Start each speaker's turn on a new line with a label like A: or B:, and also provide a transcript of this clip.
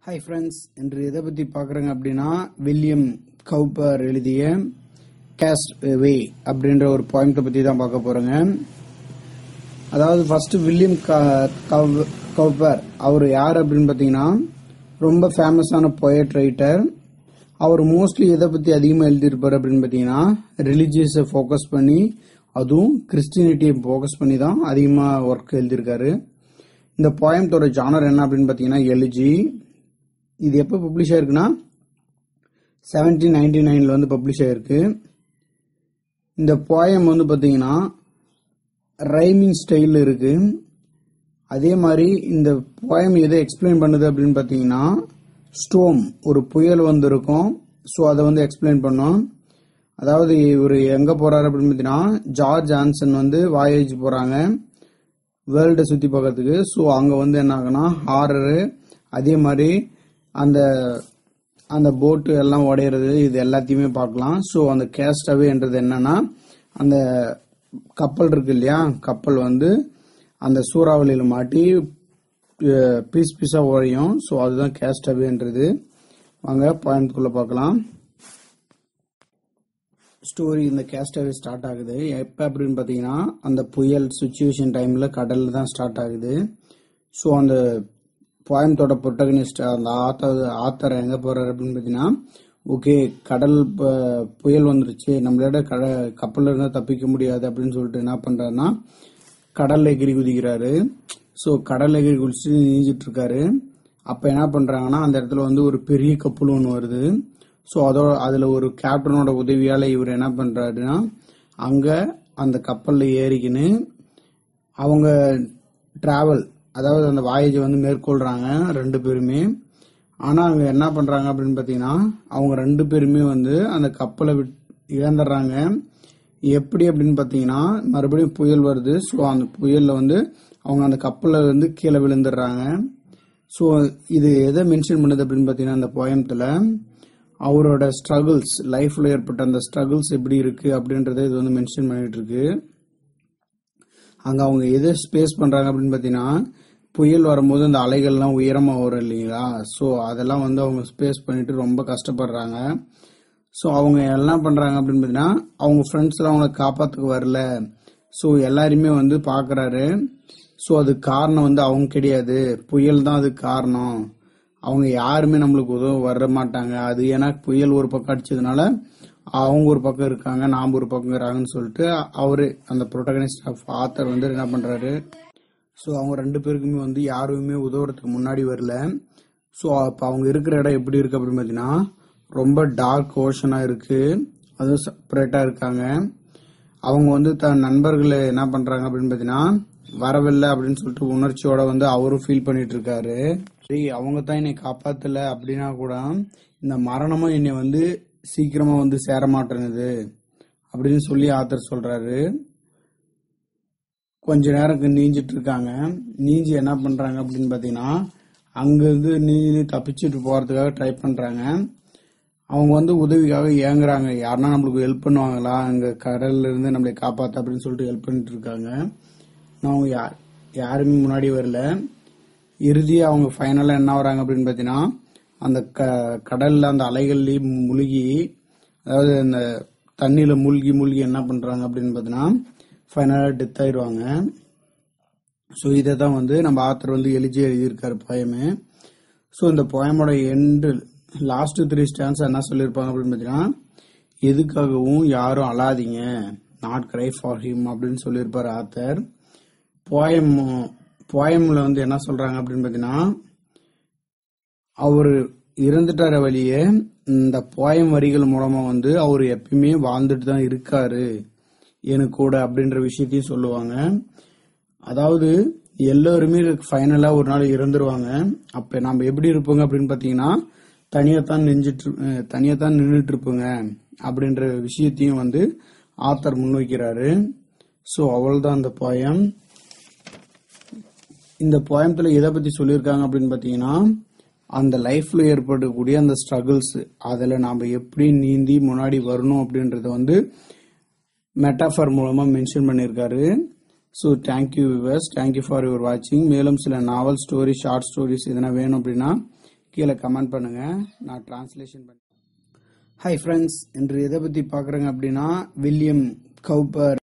A: hi friends இன்று எதை பற்றி பார்க்குறேங்க அப்படின்னா வில்லியம் கவுப்பர் எழுதிய கேஸ்ட் வே அப்படின்ற ஒரு பாயிண்ட்டை பற்றி தான் பார்க்க போகிறேங்க அதாவது ஃபர்ஸ்ட் வில்லியம் க- கவ்- கவுப்பர் அவர் யார் அப்படின்னு பார்த்தீங்கன்னா ரொம்ப ஃபேமஸான poet ரைட்டர் அவர் மோஸ்ட்லி எதை பற்றி அதிகமாக எழுதியிருப்பார் அப்படின்னு பார்த்தீங்கன்னா ரிலீஜியஸை ஃபோக்கஸ் பண்ணி அதுவும் கிறிஸ்டினிட்டியை ஃபோக்கஸ் பண்ணி தான் அதிகமாக ஒர்க் எழுதியிருக்காரு இந்த போயம்த்தோட ஜானர் என்ன அப்படின்னு பார்த்தீங்கன்னா எலிஜி இது எப்போ பப்ளிஷ் ஆயிருக்குன்னா செவன்டீன் நைன்டி நைனில் வந்து பப்ளிஷ் ஆயிருக்கு இந்த போயம் வந்து பார்த்தீங்கன்னா ரைமிங் ஸ்டைல் இருக்கு அதே மாதிரி இந்த போயம் எதை எக்ஸ்பிளைன் பண்ணுது அப்படின்னு பார்த்தீங்கன்னா ஸ்டோம் ஒரு புயல் வந்து இருக்கும் ஸோ அதை வந்து எக்ஸ்பிளைன் பண்ணோம் அதாவது இவர் எங்கே போறாரு அப்படின்னு பார்த்தீங்கன்னா ஜார்ஜ் ஆன்சன் வந்து வாயேஜ் போகிறாங்க வேர்ல்டை சுற்றி பார்க்கறதுக்கு ஸோ அங்கே வந்து என்ன ஆகுனா ஹாரரு அதே மாதிரி அந்த அந்த போட்டு எல்லாம் உடையிறது இது எல்லாத்தையுமே பார்க்கலாம் ஸோ அந்த கேஸ்டவேன்றது என்னன்னா அந்த கப்பல் இருக்கு இல்லையா கப்பல் வந்து அந்த சூறாவளியில் மாட்டி பீஸ் பீஸாக உடையும் ஸோ அதுதான் கேஸ்டவேன்றது வாங்க பாயிண்ட்குள்ளே பார்க்கலாம் ஸ்டோரி இந்த கேஸ்டவே ஸ்டார்ட் ஆகுது எப்போ அப்படின்னு பார்த்தீங்கன்னா அந்த புயல் சுச்சுவேஷன் டைமில் கடலில் தான் ஸ்டார்ட் ஆகுது ஸோ அந்த போயத்தோட ப்ரொட்டகனிஸ்ட் அந்த ஆத்தர் ஆத்தர் எங்கே போகிறாரு அப்படின்னு பார்த்தீங்கன்னா ஓகே கடல் ப- புயல் வந்துருச்சு நம்மளோட கட கப்பலில் இருந்தால் தப்பிக்க முடியாது அப்படின்னு சொல்லிட்டு என்ன பண்ணுறாருன்னா கடல்ல எகிரி குதிக்கிறாரு ஸோ கடல்ல எகிரி குதிச்சு நீஞ்சிட்டு இருக்காரு அப்போ என்ன பண்ணுறாங்கன்னா அந்த இடத்துல வந்து ஒரு பெரிய கப்பல் ஒன்று வருது ஸோ அதோட அதில் ஒரு கேப்டனோட உதவியால் இவர் என்ன பண்ணுறாருன்னா அங்கே அந்த கப்பலில் ஏறிக்கின்னு அவங்க டிராவல் அதாவது அந்த வாயேஜை வந்து மேற்கொள்றாங்க ரெண்டு பேருமே ஆனா அவங்க என்ன பண்றாங்க அப்படின்னு பாத்தீங்கன்னா அவங்க ரெண்டு பேருமே வந்து அந்த கப்பலை விட் இழந்துடுறாங்க எப்படி அப்படின்னு பாத்தீங்கன்னா மறுபடியும் புயல் வருது ஸோ அந்த புயல்ல வந்து அவங்க அந்த கப்பல்ல வந்து கீழே விழுந்துடுறாங்க ஸோ இது எதை மென்ஷன் பண்ணுது அப்படின்னு பார்த்தீங்கன்னா அந்த போயத்தில் அவரோட ஸ்ட்ரகிள்ஸ் லைஃப்ல ஏற்பட்ட அந்த ஸ்ட்ரகிள்ஸ் எப்படி இருக்கு அப்படின்றத இது வந்து மென்ஷன் பண்ணிட்டு இருக்கு அங்க அவங்க எதை ஸ்பேஸ் பண்றாங்க அப்படின்னு பார்த்தீங்கன்னா புயல் வரும்போது அந்த அலைகள்லாம் உயரமா வரும் இல்லைங்களா ஸோ அதெல்லாம் வந்து அவங்க ஸ்பேஸ் பண்ணிட்டு ரொம்ப கஷ்டப்படுறாங்க ஸோ அவங்க என்ன பண்றாங்க அப்படின்னு பார்த்தீங்கன்னா அவங்க ஃப்ரெண்ட்ஸ்லாம் அவங்கள காப்பாத்துக்கு வரல ஸோ எல்லாருமே வந்து பார்க்கறாரு ஸோ அதுக்கு காரணம் வந்து அவங்க கிடையாது புயல் தான் அதுக்கு காரணம் அவங்க யாருமே நம்மளுக்கு உதவ வர மாட்டாங்க அது ஏன்னா புயல் ஒரு பக்கம் அடிச்சதுனால அவங்க ஒரு பக்கம் இருக்காங்க நாம் ஒரு பக்கம் இருக்காங்கன்னு சொல்லிட்டு அவரு அந்த ப்ரொட்டகனிஸ்ட் ஆஃப் ஆத்தர் வந்து என்ன பண்றாரு ஸோ அவங்க ரெண்டு பேருக்குமே வந்து யாருமே உதவுறதுக்கு முன்னாடி வரல ஸோ அப்போ அவங்க இருக்கிற இடம் எப்படி இருக்கு அப்படின்னு பார்த்தீங்கன்னா ரொம்ப டார்க் ஓஷனா இருக்கு அதுவும் செப்பரேட்டா இருக்காங்க அவங்க வந்து தன் நண்பர்களை என்ன பண்றாங்க அப்படின்னு பார்த்தீங்கன்னா வரவில்லை அப்படின்னு சொல்லிட்டு உணர்ச்சியோட வந்து அவரும் ஃபீல் பண்ணிட்டு இருக்காரு சரி அவங்க தான் என்னை காப்பாத்தல அப்படின்னா கூட இந்த மரணமும் என்னை வந்து சீக்கிரமா வந்து சேர மாட்டேங்குது அப்படின்னு சொல்லி ஆத்தர் சொல்றாரு கொஞ்ச நேரம் நீஞ்சிட்டு இருக்காங்க நீஞ்சி என்ன பண்றாங்க அப்படின்னு பாத்தீங்கன்னா அங்கிருந்து நீஞ்சி தப்பிச்சுட்டு போறதுக்காக ட்ரை பண்றாங்க அவங்க வந்து உதவிக்காக ஏங்குறாங்க யாருன்னா நம்மளுக்கு ஹெல்ப் பண்ணுவாங்களா அங்க கடல்ல இருந்து நம்மளை காப்பாத்த அப்படின்னு சொல்லிட்டு ஹெல்ப் பண்ணிட்டு இருக்காங்க ஆனா அவங்க யா- யாருமே முன்னாடி வரல இறுதியா அவங்க ஃபைனலா என்ன வராங்க அப்படின்னு பாத்தீங்கன்னா அந்த க- கடல்ல அந்த அலைகள்லயே முழுகி அதாவது அந்த தண்ணியில மூழ்கி மூழ்கி என்ன பண்றாங்க அப்படின்னு பாத்தீங்கன்னா ஃபைனலா டெத் ஆயிருவாங்க ஸோ இதை தான் வந்து நம்ம ஆத்தர் வந்து எழுதி எழுதியிருக்காரு போயமு ஸோ இந்த போயமோட எண்டு லாஸ்ட் த்ரீ ஸ்டான்ஸ் என்ன சொல்லியிருப்பாங்க அப்படின்னு பார்த்தீங்கன்னா எதுக்காகவும் யாரும் அழாதீங்க நாட் கிரை ஃபார் ஹிம் அப்படின்னு சொல்லியிருப்பாரு ஆத்தர் போயம் போயம்ல வந்து என்ன சொல்றாங்க அப்படின்னு பார்த்தீங்கன்னா அவர் இறந்துட்டார வழியே இந்த போயம் வரிகள் மூலமா வந்து அவர் எப்பயுமே வாழ்ந்துட்டு தான் இருக்காரு எனக்கு கூட அப்படின்ற விஷயத்தையும் சொல்லுவாங்க அதாவது எல்லாருமே ஃபைனலா ஒரு நாள் இறந்துருவாங்க அப்ப நம்ம எப்படி இருப்போங்க அப்படின்னு பாத்தீங்கன்னா தனியாத்தான் நெஞ்சிட்டு அஹ், தனியாத்தான் நின்றுட்டு இருப்போங்க அப்படின்ற விஷயத்தையும் வந்து ஆத்தர் முன்வைக்கிறாரு ஸோ அவ்வளவுதான் அந்த போயம் இந்த போயத்துல எதை பத்தி சொல்லியிருக்காங்க அப்படின்னு பாத்தீங்கன்னா அந்த லைஃப்ல ஏற்படக்கூடிய அந்த ஸ்ட்ரகிள்ஸ் அதுல நாம எப்படி நீந்தி முன்னாடி வரணும் அப்படின்றத வந்து மெட்டாஃபர் மூலமா மென்ஷன் பண்ணியிருக்காரு so thank you viewers thank you for your வாட்சிங் மேலும் சில நாவல் ஸ்டோரி ஷார்ட் ஸ்டோரிஸ் எதனா வேணும் அப்படின்னா கீழே கமெண்ட் பண்ணுங்க நான் டிரான்ஸ்லேஷன் பண்ண ஹாய் ஃப்ரெண்ட்ஸ் இன்று எதை பற்றி பார்க்குறேங்க அப்படின்னா வில்லியம் கவுப்பர்